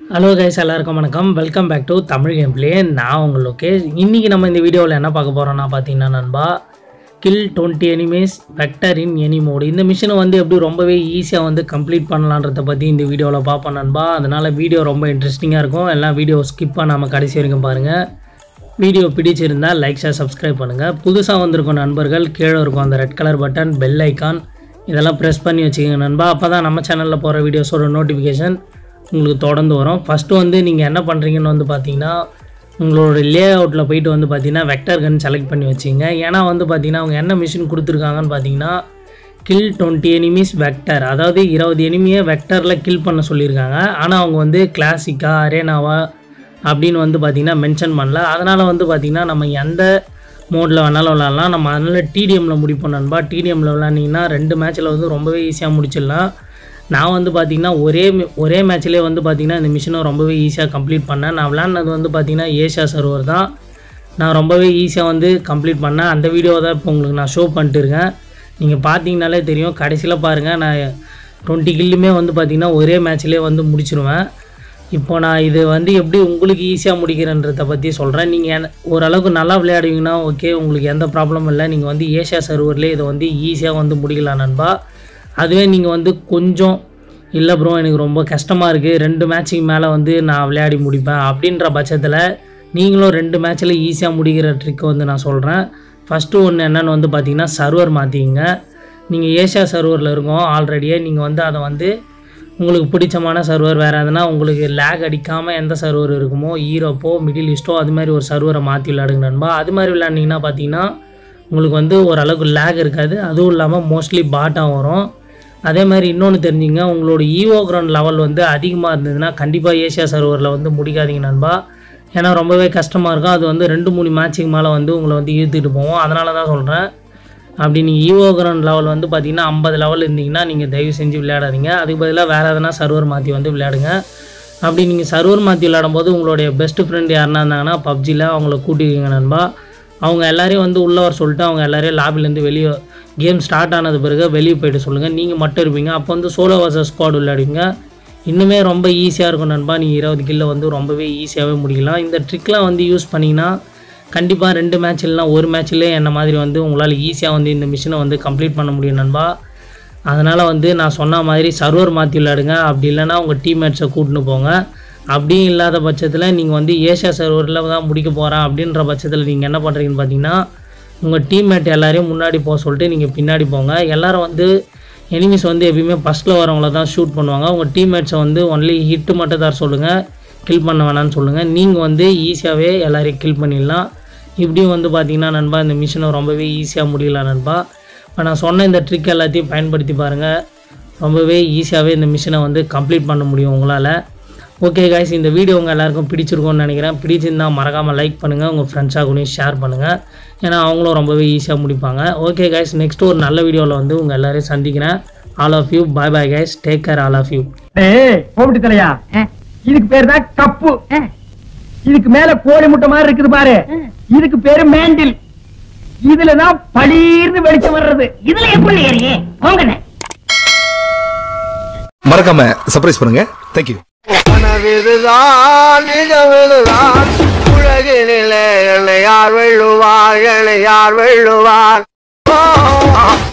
hello guys எல்லாருக்கும் வணக்கம் welcome back to Tamil game play நான் உங்கள் லோகேஷ் இன்றைக்கி நம்ம இந்த வீடியோவில் என்ன பார்க்க போகிறோம்னா பார்த்தீங்கன்னா நண்பா kill twenty enemies vector in any mode இந்த மிஷினை வந்து எப்படி ரொம்பவே ஈஸியாக வந்து கம்ப்ளீட் பண்ணலான்றத பற்றி இந்த வீடியோவில் பார்ப்போம் நண்பா அதனால் வீடியோ ரொம்ப இன்ட்ரெஸ்டிங்காக இருக்கும் எல்லாம் வீடியோ ஸ்கிப் பண்ணாமல் கடைசி வரைக்கும் பாருங்கள் வீடியோ பிடிச்சிருந்தால் லைக் ஷேர் சப்ஸ்கிரைப் பண்ணுங்கள் புதுசாக வந்திருக்கும் நண்பர்கள் கீழே இருக்கும் அந்த red colour button bell icon இதெல்லாம் ப்ரெஸ் பண்ணி வச்சுக்கோங்க நண்பா அப்போ தான் நம்ம சேனலில் போகிற வீடியோஸோட நோட்டிஃபிகேஷன் உங்களுக்கு தொடர்ந்து வரும் ஃபஸ்ட்டு வந்து நீங்கள் என்ன பண்ணுறீங்கன்னு வந்து பார்த்தீங்கன்னா உங்களோட லே அவுட்டில் போயிட்டு வந்து பார்த்தீங்கன்னா வெக்டர் கன் செலக்ட் பண்ணி வச்சிங்க ஏன்னா வந்து பார்த்தீங்கன்னா அவங்க என்ன மிஷின் கொடுத்துருக்காங்கன்னு பார்த்தீங்கன்னா கில் டுவெண்ட்டி எனிமீஸ் வெக்டர் அதாவது இருபது எனிமியை வெக்டரில் கில் பண்ண சொல்லியிருக்காங்க ஆனால் அவங்க வந்து கிளாசிக்கா அரேனாவா அப்படின்னு வந்து பார்த்திங்கன்னா மென்ஷன் பண்ணல அதனால் வந்து பார்த்திங்கன்னா நம்ம எந்த மோடில் வேணாலும் விளாட்லாம் நம்ம அதனால் டிடிஎம்மில் முடிப்போம் நண்பா டிடிஎம்மில் விளாண்டிங்கன்னா ரெண்டு மேட்ச்சில் வந்து ரொம்பவே ஈஸியாக முடிச்சிடலாம் நான் வந்து பார்த்திங்கன்னா ஒரே மே- ஒரே மேட்ச்லேயே வந்து பார்த்திங்கன்னா இந்த மிஷினை ரொம்பவே ஈஸியாக கம்ப்ளீட் பண்ணேன் நான் விளாட்னது வந்து பார்த்திங்கன்னா ஏஷியா சர்வர் தான் நான் ரொம்பவே ஈஸியாக வந்து கம்ப்ளீட் பண்ணேன் அந்த வீடியோ தான் இப்போ உங்களுக்கு நான் ஷோ பண்ணிட்டு இருக்கேன் நீங்கள் பார்த்தீங்கனாலே தெரியும் கடைசியில் பாருங்கள் நான் டுவெண்ட்டி கில்லுமே வந்து பார்த்திங்கன்னா ஒரே மேட்ச்லேயே வந்து முடிச்சிருவேன் இப்போ நான் இது வந்து எப்படி உங்களுக்கு ஈஸியாக முடிக்கிறேன்றதை பற்றி சொல்கிறேன் நீங்கள் ஓரளவுக்கு நல்லா விளையாடுவீங்கன்னா ஓகே உங்களுக்கு எந்த ப்ராப்ளமும் இல்லை நீங்கள் வந்து ஏஷியா சர்வர்லேயே இதை வந்து ஈஸியாக வந்து முடிக்கலாம் நண்பா அதுவே நீங்கள் வந்து கொஞ்சம் இல்லை ப்ரோ எனக்கு ரொம்ப கஷ்டமாக இருக்குது ரெண்டு மேட்ச்சுக்கு மேலே வந்து நான் விளையாடி முடிப்பேன் அப்படின்ற பட்சத்தில் நீங்களும் ரெண்டு மேட்ச்சில் ஈஸியாக முடிக்கிற ட்ரிக்கை வந்து நான் சொல்கிறேன் ஃபஸ்ட்டு ஒன்று என்னென்னு வந்து பார்த்தீங்கன்னா சர்வர் மாற்றிங்க நீங்கள் ஏஷியா சர்வரில் இருக்கோம் ஆல்ரெடியே நீங்கள் வந்து அதை வந்து உங்களுக்கு பிடிச்சமான சர்வர் வேறு எதுனா உங்களுக்கு லேக் அடிக்காமல் எந்த சர்வர் இருக்குமோ ஈரோப்போ மிடில் ஈஸ்ட்டோ அது மாதிரி ஒரு சர்வரை மாற்றி விளையாடுங்க நண்பா அது மாதிரி விளையாண்டிங்கன்னா பார்த்தீங்கன்னா உங்களுக்கு வந்து ஓரளவுக்கு லேக் இருக்காது அதுவும் இல்லாமல் மோஸ்ட்லி பாட்டாக வரும் அதே மாதிரி இன்னொன்று தெரிஞ்சுங்க உங்களோட ஈவோ கிரவுண்ட் லெவல் வந்து அதிகமாக இருந்ததுன்னா கண்டிப்பாக ஏஷியா சர்வரில் வந்து முடிக்காதீங்க நண்பா ஏன்னா ரொம்பவே கஷ்டமாக இருக்கும் அது வந்து ரெண்டு மூணு மேட்ச்சுக்கு மேலே வந்து உங்களை வந்து இழுத்துட்டு போவோம் அதனால தான் சொல்கிறேன் அப்படி நீங்கள் ஈவோ கிரவுண்ட் லெவல் வந்து பார்த்தீங்கன்னா ஐம்பது லெவல் இருந்தீங்கன்னா நீங்கள் தயவு செஞ்சு விளையாடாதீங்க அதுக்கு பதிலாக வேறு எதனா சர்வர் மாற்றி வந்து விளையாடுங்க அப்படி நீங்கள் சர்வர் மாற்றி விளையாடும்போது உங்களுடைய பெஸ்ட் ஃப்ரெண்ட் யாருனா இருந்தாங்கன்னா பப்ஜியில் அவங்கள கூட்டிக்கிங்க நண்பா அவங்க எல்லாரையும் வந்து உள்ளே வர சொல்லிட்டு அவங்க எல்லாரையும் லாபிலேருந்து வெளியே கேம் ஸ்டார்ட் ஆனது பிறகு வெளியே போயிட்டு சொல்லுங்கள் நீங்கள் மட்டும் இருப்பீங்க அப்போ வந்து சோலோ வர்சஸ் ஸ்குவாட் விளையாடுவீங்க இன்னுமே ரொம்ப ஈஸியாக இருக்கும் நண்பா நீங்கள் இருபது கில்ல வந்து ரொம்பவே ஈஸியாகவே முடிக்கலாம் இந்த ட்ரிக்லாம் வந்து யூஸ் பண்ணிங்கன்னா கண்டிப்பாக ரெண்டு மேட்ச் இல்லைனா ஒரு மேட்ச்லேயே என்ன மாதிரி வந்து உங்களால் ஈஸியாக வந்து இந்த மிஷினை வந்து கம்ப்ளீட் பண்ண முடியும் நண்பா அதனால் வந்து நான் சொன்ன மாதிரி சர்வர் மாற்றி விளையாடுங்க அப்படி இல்லைன்னா உங்கள் டீம்மேட்ஸை கூட்டின்னு போங்க அப்படியும் இல்லாத பட்சத்தில் நீங்கள் வந்து ஏஷியா சர்வரில் தான் முடிக்க போகிறேன் அப்படின்ற பட்சத்தில் நீங்கள் என்ன பண்ணுறீங்கன்னு பார்த்தீங்கன்னா உங்கள் டீம்மேட் எல்லாரையும் முன்னாடி போக சொல்லிட்டு நீங்கள் பின்னாடி போங்க எல்லாரும் வந்து எனிமிஸ் வந்து எப்பயுமே ஃபஸ்ட்டில் வரவங்கள தான் ஷூட் பண்ணுவாங்க உங்கள் டீம்மேட்ஸை வந்து ஒன்லி ஹிட்டு மட்டும் தர சொல்லுங்கள் கில் பண்ண வேணாம்னு சொல்லுங்கள் நீங்கள் வந்து ஈஸியாகவே எல்லாரையும் கில் பண்ணிடலாம் இப்படியும் வந்து பார்த்தீங்கன்னா நண்பா இந்த மிஷினை ரொம்பவே ஈஸியாக முடியலாம் நண்பா இப்போ நான் சொன்ன இந்த ட்ரிக் எல்லாத்தையும் பயன்படுத்தி பாருங்கள் ரொம்பவே ஈஸியாகவே இந்த மிஷினை வந்து கம்ப்ளீட் பண்ண முடியும் உங்களால் ஓகே காய்ஸ் இந்த வீடியோ உங்கள் எல்லாருக்கும் பிடிச்சிருக்கும்னு நினைக்கிறேன் பிடிச்சிருந்தா மறக்காமல் லைக் பண்ணுங்கள் உங்கள் ஃப்ரெண்ட்ஸாக கூட ஷேர் பண்ணுங்கள் ஏன்னா அவங்களும் ரொம்பவே ஈஸியாக முடிப்பாங்க ஓகே காய்ஸ் நெக்ஸ்ட் ஒரு நல்ல வீடியோவில் வந்து உங்கள் எல்லாரையும் சந்திக்கிறேன் all of you bye bye guys take care all of you டேய் கோபிடி தலையா இதுக்கு பேர் தான் கப்பு இதுக்கு மேல கோழி முட்டை மாதிரி இருக்குது பாரு இதுக்கு பேரு மேண்டில் இதுலதான் பளீர்னு வெளிச்சம் வர்றது இதுல எப்படி ஏறியே போங்கண்ணே மறக்காம சர்ப்ரைஸ் பண்ணுங்க தேங்க்யூ கனவிதுதான் நிஜமிதுதான் உலகினிலே என்னை யார் வெல்லுவார் என்னை யார் வெல்லுவார் ஓ,